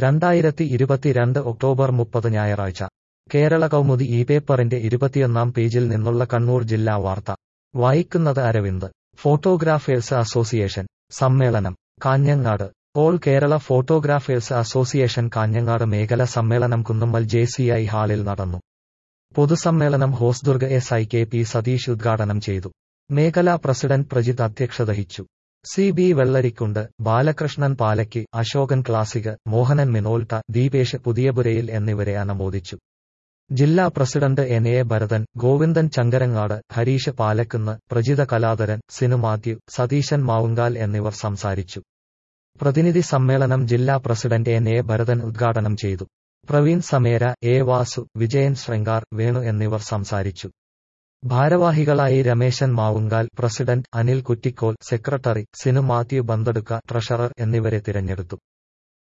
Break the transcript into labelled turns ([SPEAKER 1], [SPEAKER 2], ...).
[SPEAKER 1] രണ്ടായിരത്തി ഇരുപത്തിരണ്ട് ഒക്ടോബർ മുപ്പത് ഞായറാഴ്ച കേരള കൗമുദി ഈ പേപ്പറിന്റെ ഇരുപത്തിയൊന്നാം പേജിൽ നിന്നുള്ള കണ്ണൂർ ജില്ലാ വാർത്ത വായിക്കുന്നത് അരവിന്ദ് ഫോട്ടോഗ്രാഫേഴ്സ് അസോസിയേഷൻ സമ്മേളനം Kanhangad all Kerala photographers association Kanhangad മേഖല സമ്മേളനം കുന്നുമ്മൽ ജെ സി ഐ ഹാളിൽ നടന്നു പൊതുസമ്മേളനം Hosdurg S I K P Satheesh ഉദ്ഘാടനം ചെയ്തു മേഖലാ പ്രസിഡന്റ് പ്രജിത് അധ്യക്ഷത വഹിച്ചു സി ബി വെള്ളരിക്കുണ്ട് ബാലകൃഷ്ണൻ പാലയ്ക്ക് അശോകൻ ക്ലാസിക് മോഹനൻ മിനോൽട്ട ദീപേഷ് പുതിയപുരയിൽ എന്നിവരെ അനുമോദിച്ചു ജില്ലാ president N A Bharathan Govindan Chankarangad Harish Palakkunnu Prajitha Kaladharan Sinu Mathew Satheesan Mavungal എന്നിവർ സംസാരിച്ചു പ്രതിനിധി സമ്മേളനം ജില്ലാ പ്രസിഡന്റ് എൻ എ ഭരതൻ ഉദ്ഘാടനം ചെയ്തു പ്രവീൺ സമേര എ വാസു വിജയൻ ശൃംഗാർ വേണു എന്നിവർ സംസാരിച്ചു ഭാരവാഹികളായി Rameshan Mavungal president Anil Kuttikol secretary Sinu Mathew Bandadukka treasurer എന്നിവരെ തിരഞ്ഞെടുത്തു